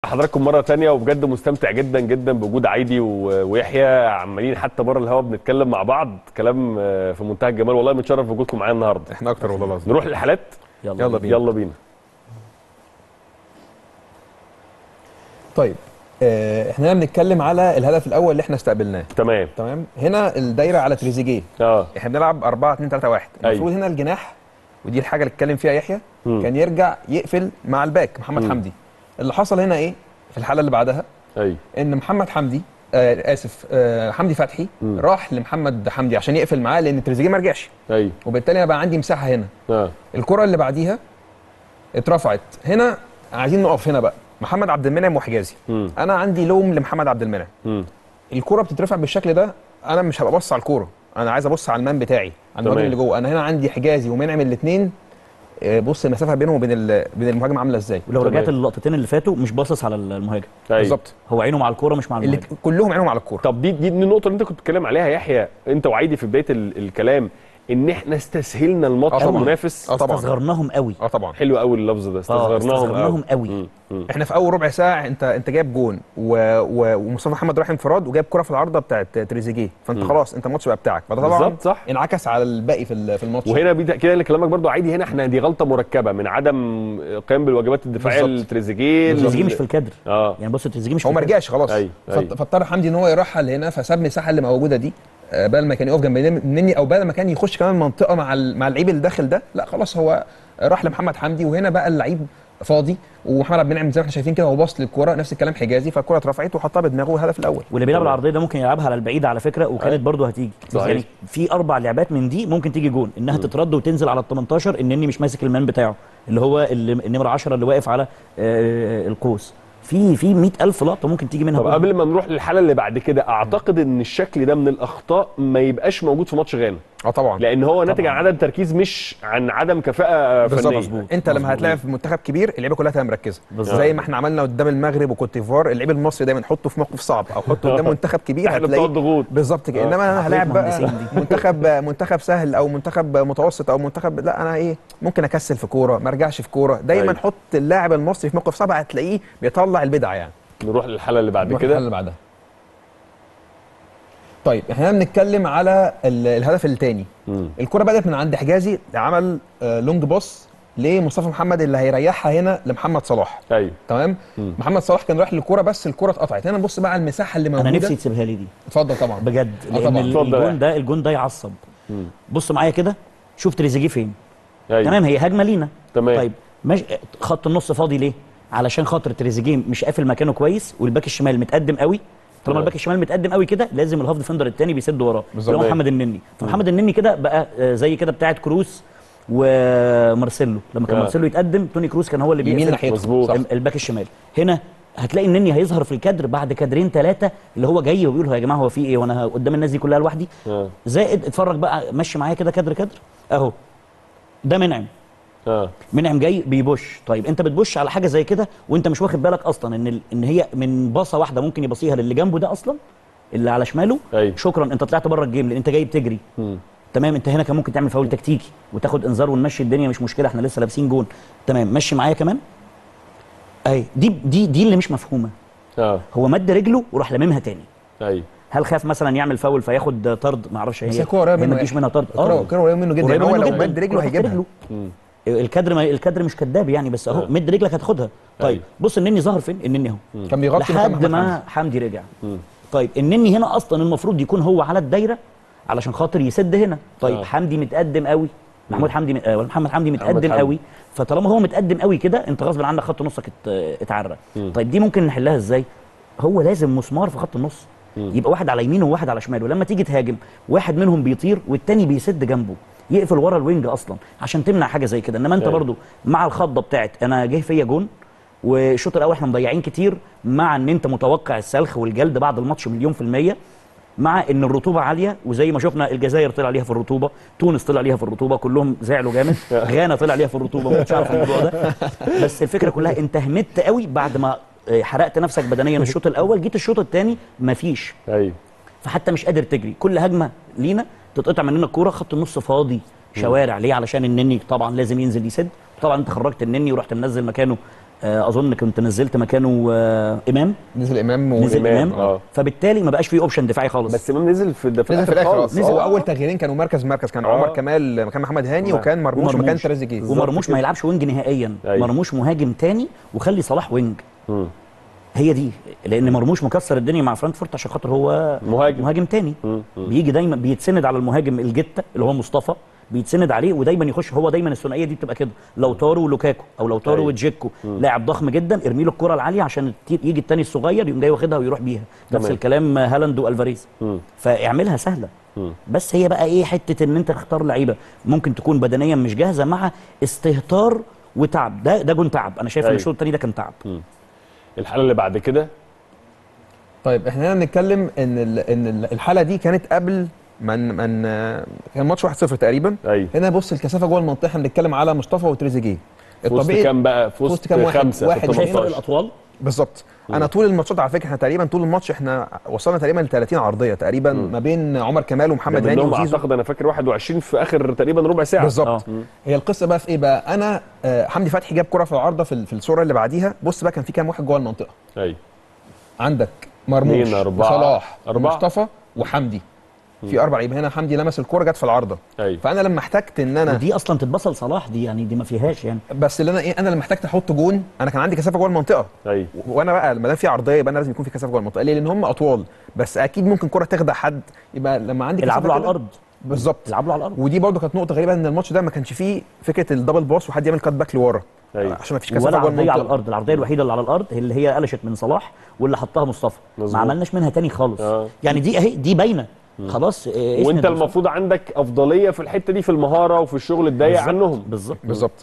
بحضراتكم مره تانية وبجد مستمتع جدا جدا بوجود عايدي و- ويحيى عمالين حتى بره الهوا بنتكلم مع بعض كلام آه، في منتهى الجمال والله متشرف بوجودكم معايا النهارده احنا اكتر والله العظيم نروح للحالات يلا, يلا بينا يلا بينا طيب آه، احنا هنا بنتكلم على الهدف الاول اللي احنا استقبلناه تمام تمام هنا الدايره على تريزيجيه اه احنا بنلعب 4 2 3 1 أيوة. المفروض هنا الجناح ودي الحاجه اللي اتكلم فيها يحيى مم. كان يرجع يقفل مع الباك محمد مم. حمدي اللي حصل هنا ايه في الحاله اللي بعدها ايوه ان محمد حمدي آه اسف آه حمدي فتحي مم. راح لمحمد حمدي عشان يقفل معاه لان تريزيجيه ما رجعش ايوه وبالتالي انا بقى عندي مساحه هنا اه الكره اللي بعديها اترفعت هنا عايزين نقف هنا بقى محمد عبد المنعم وحجازي مم. انا عندي لوم لمحمد عبد المنعم مم. الكره بتترفع بالشكل ده انا مش هبقى بص على الكوره انا عايز ابص على المان بتاعي على المهاجم تمام. اللي جوه انا هنا عندي حجازي ومنعم الاثنين بص المسافه بينهم وبين ال- بين المهاجم عامله ازاي ولو تمام. رجعت للقطتين اللي فاتوا مش باصص على المهاجم ايوه بالظبط هو عينه مع الكوره مش مع اللي المهاجم كلهم عينهم على الكوره طب دي دي النقطه اللي انت كنت بتتكلم عليها يا يحيى انت وعايدي في بدايه ال- الكلام ان احنا استسهلنا الماتش آه طبعاً. المنافس اه طبعا استصغرناهم قوي اه طبعا حلو قوي اللفظ ده استصغرناهم استصغرناهم قوي. مم. مم. احنا في اول ربع ساعه انت انت جايب جون و... و... ومصطفى محمد رايح انفراد وجايب كره في العارضه بتاعت تريزيجيه فانت مم. خلاص انت الماتش بقى بتاعك فده طبعا بالظبط صح انعكس على الباقي في ال- في الماتش وهنا بيت- كده اللي كلامك برضو عادي هنا احنا دي غلطه مركبه من عدم قيام بالواجبات الدفاعيه بالظبط. لتريزيجيه تريزيجيه مش في الكادر اه يعني بص تريزيجيه مش هو في ما الكادر. رجعش خلاص أيوة، فاض- أيوة. فاضطر حمدي ان هو يرحل هنا فساب المساحه اللي موجوده دي آه، بدل ما كان يقف جنب مني او بدل ما كان يخش كمان منطقه مع ال- مع اللعيب اللي داخل ده لا خلاص هو راح لمحمد حمدي وهنا بقى اللعيب فاضي ومحمد عبد المنعم زي ما احنا شايفين كده هو باص للكوره نفس الكلام حجازي فالكوره اترفعت وحطها بدماغه الهدف الاول واللي بيلعب تمام. العرضيه ده ممكن يلعبها على البعيد على فكره وكانت أيوة. برضه هتيجي صحيح. يعني في اربع لعبات من دي ممكن تيجي جون انها تترد وتنزل على ال 18 انني مش ماسك المان بتاعه اللي هو اللي النمره 10 اللي واقف على آه، القوس في في 100000 لقطه ممكن تيجي منها طب جون. قبل ما نروح للحاله اللي بعد كده اعتقد ان الشكل ده من الاخطاء ما يبقاش موجود في ماتش غانا اه طبعا لان هو ناتج طبعاً. عن عدم تركيز مش عن عدم كفاءه بالظبط فنيه انت لما مظبوط. هتلاعب في منتخب كبير اللعيبه كلها تبقى مركزه بالظبط. زي ما احنا عملنا قدام المغرب وكوت ديفوار اللعيب المصري دايما حطه في موقف صعب او حطه قدام منتخب كبير احنا بتوع هتلاقيه الضغوط بالظبط كده آه. انما انا عقلية هلاعب بقى مهندسين دي. منتخب منتخب سهل او منتخب متوسط او منتخب لا انا ايه ممكن اكسل في كوره ما ارجعش في كوره دايما أيوة. حط اللاعب المصري في موقف صعب هتلاقيه بيطلع البدع يعني نروح للحاله اللي بعد نروح كده للحل اللي بعدها طيب احنا بنتكلم على ال- الهدف الثاني مم. الكره بدات من عند حجازي عمل آه، لونج باص لمصطفى محمد اللي هيريحها هنا لمحمد صلاح ايوه تمام مم. محمد صلاح كان رايح للكوره بس الكوره اتقطعت هنا نبص بقى على المساحه اللي موجوده انا نفسي تسيبها لي دي اتفضل طبعا بجد آه لان طبعاً. ال- اتفضل يا الجون ده الجون ده يعصب مم. بص معايا كده شوف تريزيجيه فين ايوه تمام هي هجمه لينا تمام طيب مش خط النص فاضي ليه علشان خاطر تريزيجيه مش قافل مكانه كويس والباك الشمال متقدم قوي طالما آه. الباك الشمال متقدم قوي كده لازم الهاف ديفندر الثاني بيسد وراه بالظبط. اللي هو محمد النني فمحمد النني كده بقى آه، زي كده بتاعه كروس ومارسيلو لما كان آه. مارسيلو يتقدم توني كروس كان هو اللي يمين بيقفل ناحيته مظبوط. صح. الباك الشمال هنا هتلاقي النني هيظهر في الكادر بعد كادرين ثلاثه اللي هو جاي وبيقول يا جماعه هو في ايه وانا قدام الناس دي كلها لوحدي اه زائد اتفرج بقى مشي معايا كده كادر كادر اهو ده منعم اه منعم جاي بيبش طيب انت بتبش على حاجه زي كده وانت مش واخد بالك اصلا ان ال- ان هي من باصه واحده ممكن يبصيها للي جنبه ده اصلا اللي على شماله أيوة. شكرا انت طلعت بره الجيم لان انت جاي بتجري مم. تمام انت هنا كان ممكن تعمل فاول تكتيكي وتاخد انذار ونمشي الدنيا مش مشكله احنا لسه لابسين جون تمام مشي معايا كمان اي دي دي دي اللي مش مفهومه اه هو مد رجله وراح لاممها تاني ايوه هل خاف مثلا يعمل فاول فياخد طرد ما اعرفش بس هي الكوره قريبه هي منه ما تجيش منها طرد الكوره الكوره قريبه منه جدا قريبة يعني هو منه لو جداً. مد رجله كرة تحت هيجيبها رجله. مم. الكادر ما الكادر مش كداب يعني بس اهو آه. مد رجلك هتاخدها طيب أيوة. بص النني ظهر فين النني اهو كان بيغطي مكان لحد محمد ما حمدي. حمدي رجع مم. طيب النني هنا اصلا المفروض يكون هو على الدايره علشان خاطر يسد هنا طيب آه. حمدي متقدم قوي محمود حمدي م- آه، ولا محمد حمدي متقدم حمدي. قوي فطالما هو متقدم قوي كده انت غصب عنك خط نصك ات- اتعرى مم. طيب دي ممكن نحلها ازاي هو لازم مسمار في خط النص مم. يبقى واحد على يمينه وواحد على شماله لما تيجي تهاجم واحد منهم بيطير والتاني بيسد جنبه يقفل ورا الوينج اصلا عشان تمنع حاجه زي كده انما انت أيوة. برضو مع الخضه بتاعت انا جه فيا جون والشوط الاول احنا مضيعين كتير مع ان انت متوقع السلخ والجلد بعد الماتش مليون في الميه مع ان الرطوبه عاليه وزي ما شفنا الجزائر طلع عليها في الرطوبه تونس طلع عليها في الرطوبه كلهم زعلوا جامد غانا طلع عليها في الرطوبه ما كنتش عارف الموضوع ده بس الفكره كلها انت همت قوي بعد ما آه، حرقت نفسك بدنيا الشوط الاول جيت الشوط الثاني مفيش ايوه فحتى مش قادر تجري كل هجمه لينا تتقطع مننا الكوره خط النص فاضي شوارع ليه علشان النني طبعا لازم ينزل يسد طبعا انت خرجت النني ورحت منزل مكانه آه، اظن كنت نزلت مكانه آه، امام نزل امام نزل إمام، امام آه. فبالتالي ما بقاش فيه اوبشن دفاعي خالص بس امام نزل في ده في نزل في الاخر الاخر خالص نزل آه. اول تغييرين كانوا مركز مركز كان آه. عمر كمال مكان محمد هاني وكان مرموش مكان تريزيجيه ومرموش كده. ما يلعبش وينج نهائيا أيوة. مرموش مهاجم تاني وخلي صلاح وينج مم. هي دي لان مرموش مكسر الدنيا مع فرانكفورت عشان خاطر هو مهاجم. مهاجم تاني مم. مم. بيجي دايما بيتسند على المهاجم الجته اللي هو مصطفى بيتسند عليه ودايما يخش هو دايما الثنائيه دي بتبقى كده لو طارو ولوكاكو او لو طارو أيوة. وجيكو لاعب ضخم جدا ارمي له الكره العاليه عشان الت- يجي التاني الصغير يقوم جاي واخدها ويروح بيها نفس تمام. الكلام هالاند والفاريز مم. فاعملها سهله مم. بس هي بقى ايه حته ان انت تختار لعيبه ممكن تكون بدنيا مش جاهزه مع استهتار وتعب ده ده جون تعب انا شايف ان أيوة. الشوط الثاني ده كان تعب الحاله اللي بعد كده طيب احنا هنا بنتكلم ان ال- ان ال- الحاله دي كانت قبل من من كان ماتش 1-0 تقريبا ايوه هنا بص الكثافه جوه المنطقه احنا بنتكلم على مصطفى وتريزيجيه في وسط كام بقى في وسط وسط كام واحد؟ خمسه واحد في شايف شايف فرق 18 الاطوال بالظبط انا طول الماتشات على فكره احنا تقريبا طول الماتش احنا وصلنا تقريبا ل 30 عرضيه تقريبا ما بين عمر كمال ومحمد هاني منهم وزيزو اعتقد انا فاكر 21 في اخر تقريبا ربع ساعه بالظبط آه. هي القصه بقى في ايه بقى انا آه حمدي فتحي جاب كره في العارضه في, ال- في الصوره اللي بعديها بص بقى كان في كام واحد جوه المنطقه ايوه عندك مرموش اتنين، أربعة. وصلاح أربعة. ومصطفى وحمدي في اربع لعيبه هنا حمدي لمس الكوره جت في العارضه ايوه فانا لما احتجت ان انا ودي اصلا تتبصل صلاح دي يعني دي ما فيهاش يعني بس اللي انا ايه انا لما احتجت احط جون انا كان عندي كثافه جوه المنطقه ايوه و- وانا بقى ما دام في عرضيه يبقى انا لازم يكون في كثافه جوه المنطقه ليه لان هم اطوال بس اكيد ممكن كره تخدع حد يبقى لما عندي العب كثافة له على كده- الارض بالظبط العب له على الارض ودي برضو كانت نقطه غريبه ان الماتش ده ما كانش فيه فكره الدبل باص وحد يعمل كات باك لورا أيوة. عشان ما فيش كثافه ولا جوه عرضيه على المنطقه الارض العرضيه الوحيده اللي على الارض هي اللي هي قلشت من صلاح واللي حطها مصطفى مظبوط. ما عملناش منها تاني خالص آه. يعني دي اهي دي باينه خلاص آه، اسند وانت بالظبط. المفروض عندك افضليه في الحته دي في المهاره وفي الشغل الضيق بالظبط. عنهم بالظبط بالظبط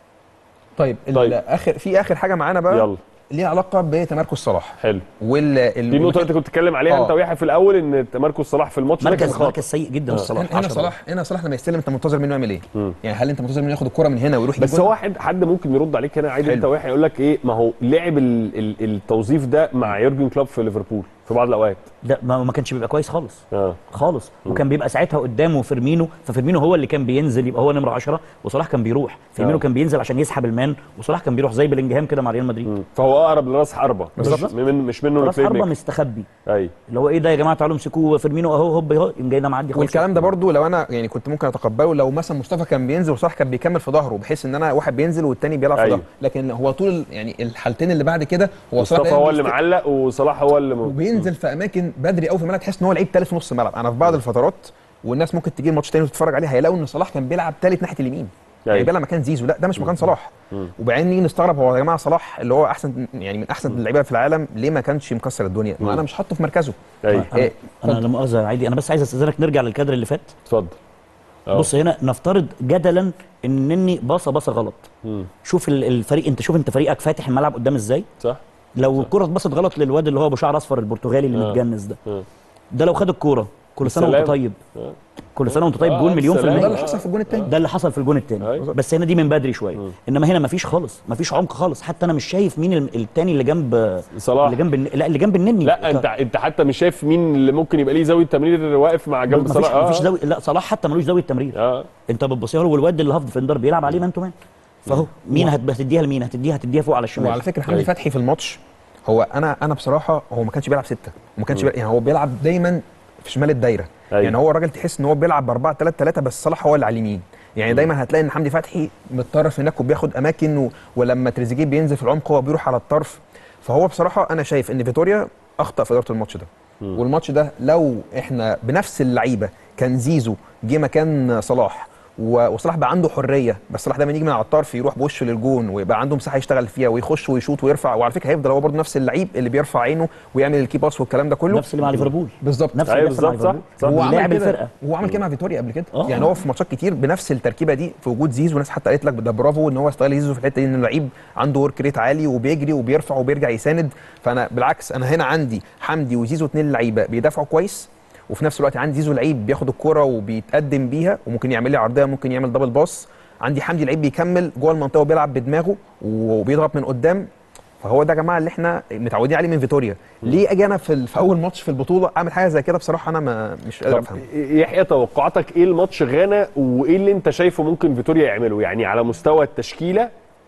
طيب, طيب. طيب. اخر في اخر حاجه معانا بقى يلا ليها علاقه بتمركز صلاح حلو وال ال- دي النقطه اللي انت كنت بتتكلم عليها آه. انت ويحيى في الاول ان تمركز صلاح في الماتش ده كان مركز خاطئ مركز سيء جدا الصلاح هنا هنا 10 صلاح هنا صلاح لما يستلم انت منتظر منه يعمل ايه؟ مم. يعني هل انت منتظر منه ياخد الكره من هنا ويروح يجيب بس جول؟ هو حد حد ممكن يرد عليك هنا عادي حلو. انت ويحيى يقول لك ايه ما هو لعب ال ال التوظيف ده مع يورجن كلوب في ليفربول في بعض الاوقات ده ما ما كانش بيبقى كويس خالص اه خالص وكان بيبقى ساعتها قدامه فيرمينو ففيرمينو هو اللي كان بينزل يبقى هو نمره 10 وصلاح كان بيروح فيرمينو آه. كان بينزل عشان يسحب المان وصلاح كان بيروح زي بلينجهام كده مع ريال مدريد مم. فهو اقرب لراس حربه بالظبط. مش من مش منه راس للبلاي حربه ميكر. مستخبي ايوه اللي هو ايه ده يا جماعه تعالوا امسكوه فيرمينو اهو هوب اهو يقوم جاي ده معدي خلاص والكلام ده برضو لو انا يعني كنت ممكن اتقبله لو مثلا مصطفى كان بينزل وصلاح كان بيكمل في ظهره بحيث ان انا واحد بينزل والتاني بيلعب في أيوة. ظهره لكن هو طول ال- يعني الحالتين اللي بعد كده هو صلاح مصطفى دايماً هو اللي بيست- معلق وصلاح هو اللي م... وبينزل في اماكن بدري قوي في الملعب تحس ان هو لعيب ثالث في نص الملعب انا في بعض الفترات والناس ممكن تجي الماتش تاني وتتفرج عليه هيلاقوا ان صلاح كان بيلعب ثالث ناحيه اليمين يعني أيوة. بيلعب مكان زيزو لا ده مش مكان صلاح وبعدين نيجي نستغرب هو يا جماعه صلاح اللي هو احسن يعني من احسن اللعيبه في العالم ليه ما كانش مكسر الدنيا ما انا مش حاطه في مركزه ايوه انا, إيه، أنا اتفضل. لا مؤاخذه عادي انا بس عايز استاذنك نرجع للكادر اللي فات اتفضل أه. بص هنا نفترض جدلا ان نني باصه باصه غلط مم. شوف ال- الفريق انت شوف انت فريقك فاتح الملعب قدام ازاي صح لو الكره اتبصت غلط للواد اللي هو ابو شعر اصفر البرتغالي اللي آه. متجنس ده آه. ده لو خد الكوره كل سنه بالسلامة. وانت طيب آه. كل سنه وانت طيب آه، جول مليون في بالسلامة. ده الميه اللي حصل في الجون الثاني ده اللي حصل في الجون الثاني أيوة. بس هنا دي من بدري شويه انما هنا مفيش خالص مفيش عمق خالص حتى انا مش شايف مين ال- التاني اللي جنب صلاح. اللي جنب الن- لا اللي جنب النني لا انت انت حتى مش شايف مين اللي ممكن يبقى ليه زاويه تمرير واقف مع جنب مفيش صلاح مفيش زاويه لا صلاح حتى ملوش زاويه تمرير اه انت بتبصيها له والواد اللي هاف ديفندر بيلعب عليه مان تو مان فهو مين هت- هتديها لمين هتديها هتديها فوق على الشمال وعلى فكره حمدي أيوة. فتحي في الماتش هو انا انا بصراحه هو ما كانش بيلعب سته وما كانش بيلعب يعني هو بيلعب دايما في شمال الدايره أيوة. يعني هو الراجل تحس ان هو بيلعب ب 4 3 3 بس صلاح هو اللي على اليمين يعني دايما هتلاقي ان حمدي فتحي متطرف هناك وبياخد اماكن و... ولما تريزيجيه بينزل في العمق هو بيروح على الطرف فهو بصراحه انا شايف ان فيتوريا اخطا في اداره الماتش ده والماتش ده لو احنا بنفس اللعيبه كان زيزو جه مكان صلاح و- وصلاح بقى عنده حريه بس صلاح دايما يجي من على الطرف يروح بوشه للجون ويبقى عنده مساحه يشتغل فيها ويخش ويشوط ويرفع وعلى فكره هيفضل هو برضه نفس اللعيب اللي بيرفع عينه ويعمل الكي باس والكلام ده كله نفس اللي مع ليفربول بالظبط نفس أيوة اللي بيحصل مع بالظبط، صح، ليفربول صح. هو عمل بيلاعب كده الفرقه هو عمل كده مع فيتوريا قبل كده آه. يعني هو في ماتشات كتير بنفس التركيبه دي في وجود زيزو ناس حتى قالت لك ده برافو ان هو استغل زيزو في الحته دي ان اللعيب عنده ورك ريت عالي وبيجري وبيرفع وبيرجع يساند فانا بالعكس انا هنا عندي حمدي وزيزو اتنين لعيبه بيدافعوا كويس وفي نفس الوقت عندي زيزو لعيب بياخد الكرة وبيتقدم بيها وممكن يعمل لي عرضيه ممكن يعمل دبل باص عندي حمدي لعيب بيكمل جوه المنطقه وبيلعب بدماغه وبيضغط من قدام فهو ده يا جماعه اللي احنا متعودين عليه من فيتوريا ليه اجي انا في, ال- في اول ماتش في البطوله اعمل حاجه زي كده بصراحه انا ما مش قادر طب افهم يحيى توقعاتك ايه الماتش غانا وايه اللي انت شايفه ممكن فيتوريا يعمله يعني على مستوى التشكيله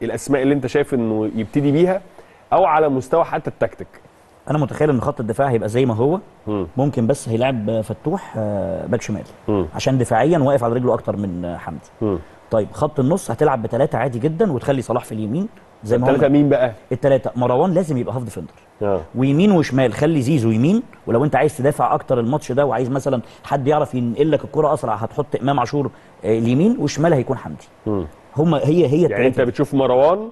الاسماء اللي انت شايف انه يبتدي بيها او على مستوى حتى التكتيك انا متخيل ان خط الدفاع هيبقى زي ما هو مم. ممكن بس هيلعب فتوح آه، باك شمال مم. عشان دفاعيا واقف على رجله اكتر من آه، حمدي مم. طيب خط النص هتلعب بثلاثه عادي جدا وتخلي صلاح في اليمين زي ما الثلاثه هو مين بقى؟ الثلاثه مروان لازم يبقى هاف ديفندر اه ويمين وشمال خلي زيزو يمين ولو انت عايز تدافع اكتر الماتش ده وعايز مثلا حد يعرف ينقل لك الكره اسرع هتحط امام عاشور آه، اليمين والشمال هيكون حمدي مم. هما هي هي يعني انت الثلاثه بتشوف مروان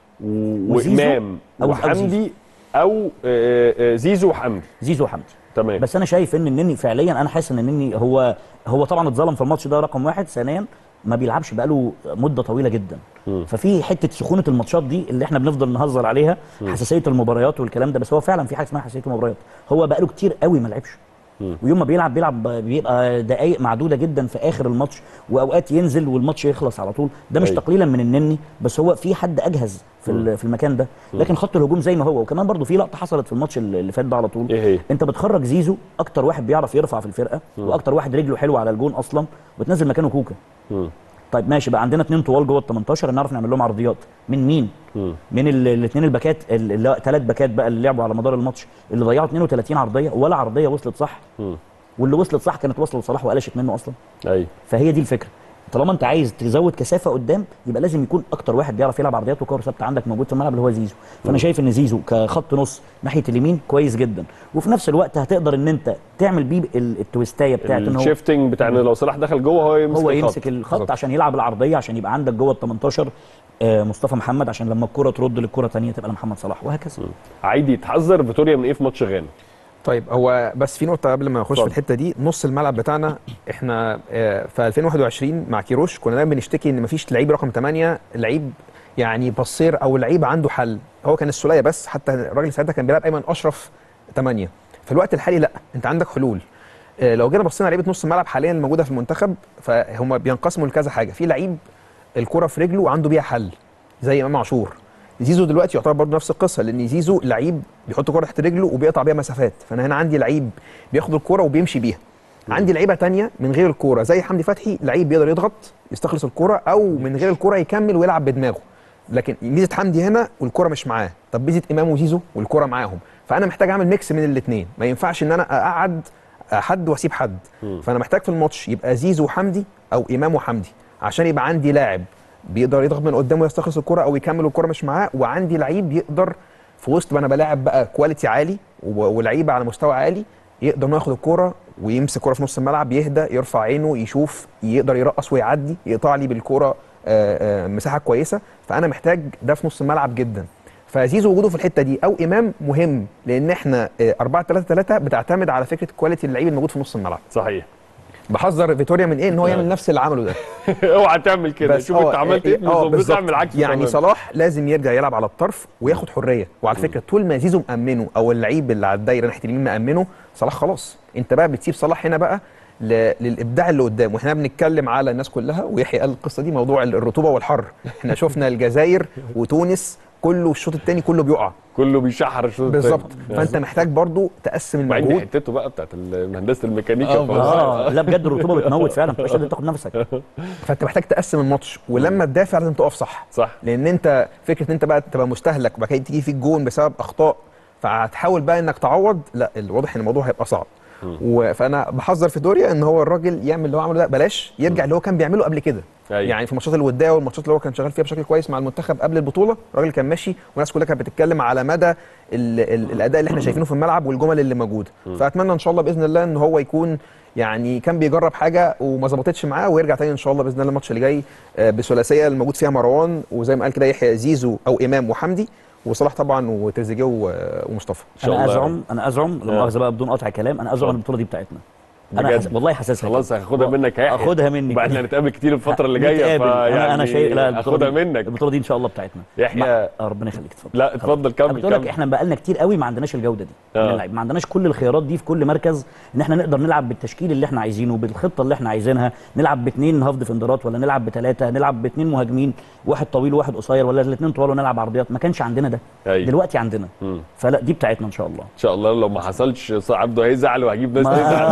و- وزيزو وامام أو- أو وحمدي او آه، آه، زيزو وحمدي زيزو وحمدي تمام بس انا شايف ان النني فعليا انا حاسس ان النني هو هو طبعا اتظلم في الماتش ده رقم واحد ثانيا ما بيلعبش بقاله مده طويله جدا مم. ففي حته سخونه الماتشات دي اللي احنا بنفضل نهزر عليها حساسيه المباريات والكلام ده بس هو فعلا في حاجه اسمها حساسيه المباريات هو بقاله كتير قوي ما لعبش مم. ويوم ما بيلعب بيلعب بيبقى دقائق معدوده جدا في اخر الماتش واوقات ينزل والماتش يخلص على طول ده مش أيوة. تقليلا من النني بس هو في حد اجهز في ال- في المكان ده لكن خط الهجوم زي ما هو وكمان برضو في لقطه حصلت في الماتش اللي اللي فات ده على طول ايه هي؟ انت بتخرج زيزو اكتر واحد بيعرف يرفع في الفرقه واكتر واحد رجله حلوه على الجون اصلا وتنزل مكانه كوكا مم. طيب ماشي بقى عندنا اتنين طوال جوه ال 18 نعرف نعمل لهم عرضيات من مين مم. من الاثنين الباكات الثلاث باكات بقى اللي لعبوا على مدار الماتش اللي ضيعوا 32 عرضيه ولا عرضيه وصلت صح مم. واللي وصلت صح كانت واصله لصلاح وقلشت منه اصلا ايوه فهي دي الفكره طالما انت عايز تزود كثافه قدام يبقى لازم يكون اكتر واحد بيعرف يلعب عرضيات وكور ثابته عندك موجود في الملعب اللي هو زيزو فانا شايف ان زيزو كخط نص ناحيه اليمين كويس جدا وفي نفس الوقت هتقدر ان انت تعمل بيه ال- التويستايه بتاعت ان هو الشيفتنج بتاع ان لو صلاح دخل جوه هو يمسك هو الخط. يمسك الخط عشان يلعب العرضيه عشان يبقى عندك جوه ال 18 آه، مصطفى محمد عشان لما الكره ترد للكره ثانيه تبقى لمحمد صلاح وهكذا عايدي تحذر فيتوريا من ايه في ماتش غانا؟ طيب هو بس في نقطه قبل ما نخش في اتفضل. الحته دي نص الملعب بتاعنا احنا آه، في 2021 مع كيروش كنا دايما بنشتكي ان مفيش لعيب رقم 8 لعيب يعني بصير او لعيب عنده حل هو كان السوليه بس حتى الراجل ساعتها كان بيلعب ايمن اشرف 8 في الوقت الحالي لا انت عندك حلول آه، لو جينا بصينا على لعيبه نص الملعب حاليا الموجوده في المنتخب فهم بينقسموا لكذا حاجه في لعيب الكره في رجله وعنده بيها حل زي امام عاشور زيزو دلوقتي يعتبر برضه نفس القصه لان زيزو لعيب بيحط كره تحت رجله وبيقطع بيها مسافات فانا هنا عندي لعيب بياخد الكره وبيمشي بيها عندي لعيبه تانية من غير الكوره زي حمدي فتحي لعيب بيقدر يضغط يستخلص الكوره او من غير الكوره يكمل ويلعب بدماغه لكن ميزه حمدي هنا والكوره مش معاه طب ميزه امام وزيزو والكوره معاهم فانا محتاج اعمل ميكس من الاثنين ما ينفعش ان انا اقعد حد واسيب حد فانا محتاج في الماتش يبقى زيزو وحمدي او امام وحمدي عشان يبقى عندي لاعب بيقدر يضغط من قدامه ويستخلص الكرة او يكمل الكرة مش معاه وعندي لعيب يقدر في وسط ما انا بلاعب بقى كواليتي عالي و- ولعيبه على مستوى عالي يقدر انه ياخد الكرة ويمسك الكرة في نص الملعب يهدى يرفع عينه يشوف يقدر يرقص ويعدي يقطع لي بالكرة آه، آه، مساحة كويسة فانا محتاج ده في نص الملعب جدا فزيزو وجوده في الحته دي او امام مهم لان احنا 4 3 3 بتعتمد على فكره كواليتي اللعيب الموجود في نص الملعب صحيح بحذر فيتوريا من ايه ان هو يعمل نفس اللي عمله ده اوعى تعمل كده شوف آه، انت عملت ايه في آه، نظام بالظبط. اعمل عكس يعني تماماً. صلاح لازم يرجع يلعب على الطرف وياخد حريه وعلى فكره طول ما زيزو مامنه او اللعيب اللي على الدايره ناحيه اليمين مامنه صلاح خلاص انت بقى بتسيب صلاح هنا بقى ل- للابداع اللي قدام واحنا بنتكلم على الناس كلها ويحيى قال القصه دي موضوع الرطوبه والحر احنا شفنا الجزائر وتونس كله الشوط الثاني كله بيقع كله بيشحر الشوط التاني. بالظبط فانت محتاج برضو تقسم مع ان المجهود حتته بقى بتاعت هندسه الميكانيكا آه، فهو- اه لا بجد الرطوبه بتموت فعلا مش قادر تاخد نفسك فانت محتاج تقسم الماتش ولما تدافع لازم تقف صح صح لان انت فكره ان انت بقى تبقى مستهلك وبعد كده تيجي فيك جون بسبب اخطاء فهتحاول بقى انك تعوض لا الواضح ان الموضوع هيبقى صعب و- فانا بحذر في دوريا ان هو الراجل يعمل اللي هو عمله ده بلاش يرجع اللي هو كان بيعمله قبل كده أيوة. يعني في الماتشات الوديه والماتشات اللي هو كان شغال فيها بشكل كويس مع المنتخب قبل البطوله الراجل كان ماشي والناس كلها كانت بتتكلم على مدى ال ال الاداء اللي احنا شايفينه في الملعب والجمل اللي موجوده فاتمنى ان شاء الله باذن الله ان هو يكون يعني كان بيجرب حاجه وما ظبطتش معاه ويرجع تاني ان شاء الله باذن الله الماتش اللي جاي آه، بثلاثيه الموجود فيها مروان وزي ما قال كده يحيى زيزو او امام وحمدي وصلاح طبعا وتريزيجيه و- ومصطفى ان شاء انا الله ازعم انا ازعم آه. لما مؤاخذه بقى بدون قطع كلام انا ازعم ان البطوله دي بتاعتنا انا بجد؟ حس... والله حاسسها خلاص كده. هاخدها منك يا يحيى اخدها مني وبعدين هنتقابل كتير الفتره اللي جايه نتقابل. فيعني انا انا شايف لا البطوله هاخدها دي منك البطوله دي ان شاء الله بتاعتنا يحيى- مع- آه، ربنا يخليك اتفضل لا اتفضل كمل بتقول لك كمل احنا بقالنا كتير قوي ما عندناش الجوده دي آه. من اللعيب. ما عندناش كل الخيارات دي في كل مركز ان احنا نقدر نلعب بالتشكيل اللي احنا عايزينه بالخطه اللي احنا عايزينها نلعب باثنين هاف ديفندرات ولا نلعب بثلاثه نلعب باثنين مهاجمين واحد طويل وواحد قصير ولا الاثنين طوال ونلعب عرضيات ما كانش عندنا ده أيوة. دلوقتي عندنا مم. فلا دي بتاعتنا ان شاء الله ان شاء الله لو ما حصلش عبده هيزعل وهجيب ناس ما- تزعل خلي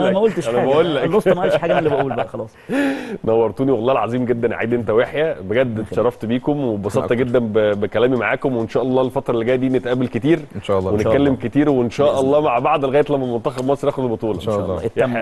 انا لك ما قلتش انا حاجه بقول لك الوسط ما قالش حاجه انا اللي بقول بقى خلاص نورتوني والله العظيم جدا يا عيد انت ويحيى بجد اتشرفت بيكم وانبسطت أكتر. جدا ب- بكلامي معاكم وان شاء الله الفتره اللي جايه دي نتقابل كتير ان شاء الله شاء ونتكلم الله. كتير وان شاء الله مع بعض لغايه لما منتخب مصر ياخد البطوله إن شاء الله. التم